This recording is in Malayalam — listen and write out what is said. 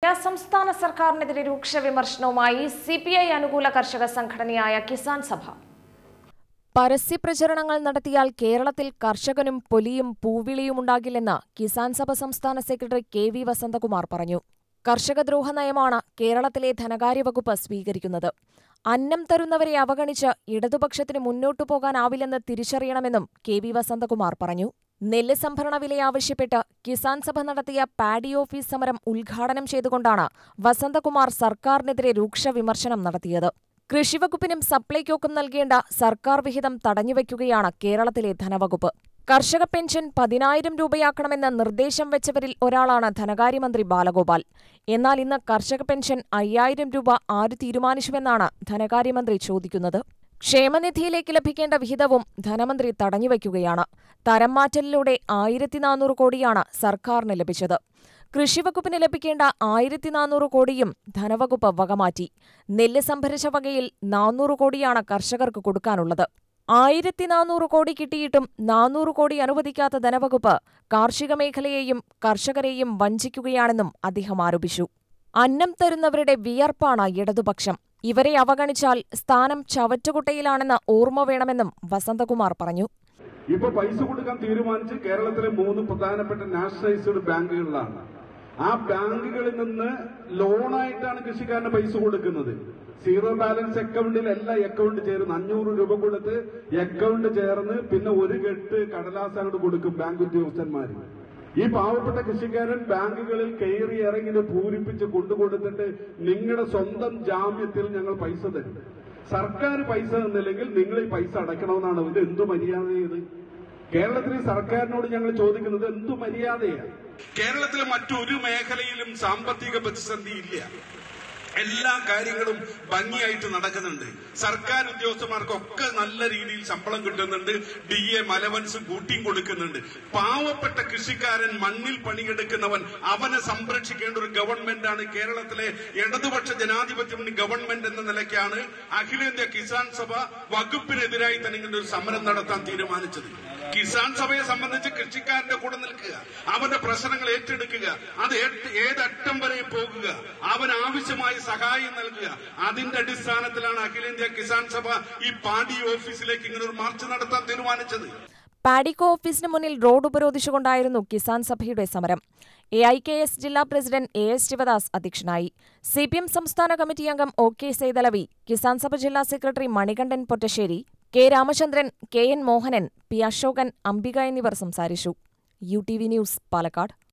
സംസ്ഥാന സർക്കാരിനെതിരെ രൂക്ഷ വിമർശനവുമായി സി പി ഐ അനുകൂല കർഷക സംഘടനയായ കിസാൻ സഭ പരസ്യപ്രചരണങ്ങൾ നടത്തിയാൽ കേരളത്തിൽ കർഷകനും പൊലിയും പൂവിളിയും ഉണ്ടാകില്ലെന്ന് കിസാൻ സഭ സംസ്ഥാന സെക്രട്ടറി കെ വി വസന്തകുമാർ പറഞ്ഞു കർഷകദ്രോഹ നയമാണ് കേരളത്തിലെ ധനകാര്യ വകുപ്പ് സ്വീകരിക്കുന്നത് അന്നം തരുന്നവരെ അവഗണിച്ച് ഇടതുപക്ഷത്തിന് മുന്നോട്ടു പോകാനാവില്ലെന്ന് തിരിച്ചറിയണമെന്നും കെ വി വസന്തകുമാർ പറഞ്ഞു നെല്ല് സംഭരണ വില ആവശ്യപ്പെട്ട് കിസാൻ സഭ നടത്തിയ പാഡി ഓഫീസ് സമരം ഉദ്ഘാടനം ചെയ്തുകൊണ്ടാണ് വസന്തകുമാർ സർക്കാരിനെതിരെ രൂക്ഷ വിമർശനം നടത്തിയത് കൃഷിവകുപ്പിനും സപ്ലൈകോക്കും നൽകേണ്ട സർക്കാർ വിഹിതം തടഞ്ഞുവെക്കുകയാണ് കേരളത്തിലെ ധനവകുപ്പ് കർഷക പെൻഷൻ പതിനായിരം രൂപയാക്കണമെന്ന് നിർദ്ദേശം വെച്ചവരിൽ ഒരാളാണ് ധനകാര്യമന്ത്രി ബാലഗോപാൽ എന്നാൽ ഇന്ന് കർഷക പെൻഷൻ അയ്യായിരം രൂപ ആര് തീരുമാനിച്ചുവെന്നാണ് ധനകാര്യമന്ത്രി ചോദിക്കുന്നത് ക്ഷേമനിധിയിലേക്ക് ലഭിക്കേണ്ട വിഹിതവും ധനമന്ത്രി തടഞ്ഞുവെക്കുകയാണ് തരം മാറ്റലിലൂടെ ആയിരത്തി നാനൂറ് കോടിയാണ് സർക്കാരിന് ലഭിച്ചത് കൃഷിവകുപ്പിന് ലഭിക്കേണ്ട ആയിരത്തി നാനൂറ് കോടിയും ധനവകുപ്പ് വകമാറ്റി നെല്ല് സംഭരിച്ച വകയിൽ നാനൂറ് കോടിയാണ് കർഷകർക്ക് കൊടുക്കാനുള്ളത് ആയിരത്തി നാനൂറ് കോടി കിട്ടിയിട്ടും നാനൂറ് കോടി അനുവദിക്കാത്ത ധനവകുപ്പ് കാർഷിക മേഖലയെയും കർഷകരെയും വഞ്ചിക്കുകയാണെന്നും അദ്ദേഹം ആരോപിച്ചു അന്നം തരുന്നവരുടെ വിയർപ്പാണ് ഇടതുപക്ഷം ഇവരെ അവഗണിച്ചാൽ സ്ഥാനം ചവറ്റുകുട്ടയിലാണെന്ന് ഓർമ്മ വേണമെന്നും വസന്തകുമാർ പറഞ്ഞു ഇപ്പൊ പൈസ കൊടുക്കാൻ തീരുമാനിച്ച് കേരളത്തിലെ മൂന്ന് പ്രധാനപ്പെട്ട നാഷണലൈസ്ഡ് ബാങ്കുകളിലാണ് ആ ബാങ്കുകളിൽ നിന്ന് ലോണായിട്ടാണ് കൃഷിക്കാരന് പൈസ കൊടുക്കുന്നത് സീറോ ബാലൻസ് അക്കൗണ്ടിൽ എല്ലാ അക്കൗണ്ട് ചേർന്ന് അഞ്ഞൂറ് രൂപ കൊടുത്ത് അക്കൗണ്ട് ചേർന്ന് പിന്നെ ഒരു കെട്ട് കടലാസ് അങ്ങോട്ട് കൊടുക്കും ബാങ്ക് ഉദ്യോഗസ്ഥന്മാര് ഈ പാവപ്പെട്ട കൃഷിക്കാരൻ ബാങ്കുകളിൽ കയറി ഇറങ്ങി ഇത് പൂരിപ്പിച്ച് കൊണ്ടുകൊടുത്തിട്ട് നിങ്ങളുടെ സ്വന്തം ജാമ്യത്തിൽ ഞങ്ങൾ പൈസ തരും സർക്കാർ പൈസ തന്നില്ലെങ്കിൽ നിങ്ങൾ ഈ പൈസ അടയ്ക്കണമെന്നാണ് ഇത് എന്തു മര്യാദ ഇത് കേരളത്തിലെ സർക്കാരിനോട് ഞങ്ങൾ ചോദിക്കുന്നത് എന്തു മര്യാദയാണ് കേരളത്തിലെ മറ്റൊരു മേഖലയിലും സാമ്പത്തിക പ്രതിസന്ധി ഇല്ല എല്ലാ കാര്യങ്ങളും ഭംഗിയായിട്ട് നടക്കുന്നുണ്ട് സർക്കാർ ഉദ്യോഗസ്ഥന്മാർക്കൊക്കെ നല്ല രീതിയിൽ ശമ്പളം കിട്ടുന്നുണ്ട് ഡി എ മലവൻസ് കൂട്ടിയും കൊടുക്കുന്നുണ്ട് പാവപ്പെട്ട കൃഷിക്കാരൻ മണ്ണിൽ പണിയെടുക്കുന്നവൻ അവനെ സംരക്ഷിക്കേണ്ട ഒരു ഗവൺമെന്റാണ് കേരളത്തിലെ ഇടതുപക്ഷ ജനാധിപത്യ മുന്നണി ഗവൺമെന്റ് എന്ന നിലയ്ക്കാണ് അഖിലേന്ത്യാ കിസാൻ സഭ വകുപ്പിനെതിരായി തന്നെ ഇങ്ങനെ ഒരു സമരം നടത്താൻ തീരുമാനിച്ചത് കിസാൻ സഭയെ സംബന്ധിച്ച് കൃഷിക്കാരന്റെ കൂടെ നിൽക്കുക അവന്റെ പ്രശ്നങ്ങൾ ഏറ്റെടുക്കുക അത് ഏത് ഏതറ്റം വരെ പോകുക അവന് ആവശ്യമായ സഹായം നൽകുക അതിന്റെ അടിസ്ഥാനത്തിലാണ് അഖിലേന്ത്യാ കിസാൻ സഭ ഈ പാർട്ടി ഓഫീസിലേക്ക് ഇങ്ങനെ ഒരു മാർച്ച് നടത്താൻ തീരുമാനിച്ചത് പാഡിക്കോ ഓഫീസിന് മുന്നിൽ റോഡ് ഉപരോധിച്ചുകൊണ്ടായിരുന്നു കിസാൻ സഭയുടെ സമരം എ ഐ കെ എസ് ജില്ലാ പ്രസിഡന്റ് എ എസ് ശിവദാസ് അധ്യക്ഷനായി സി പി എം സംസ്ഥാന കമ്മിറ്റി അംഗം ഒ കെ സൈതലവി കിസാൻ സഭ ജില്ലാ secretary Manikandan Pottassery K Ramachandran K N Mohanan P Asokan Ambika എന്നിവർ സംസാരിച്ചു U T V news Palakkad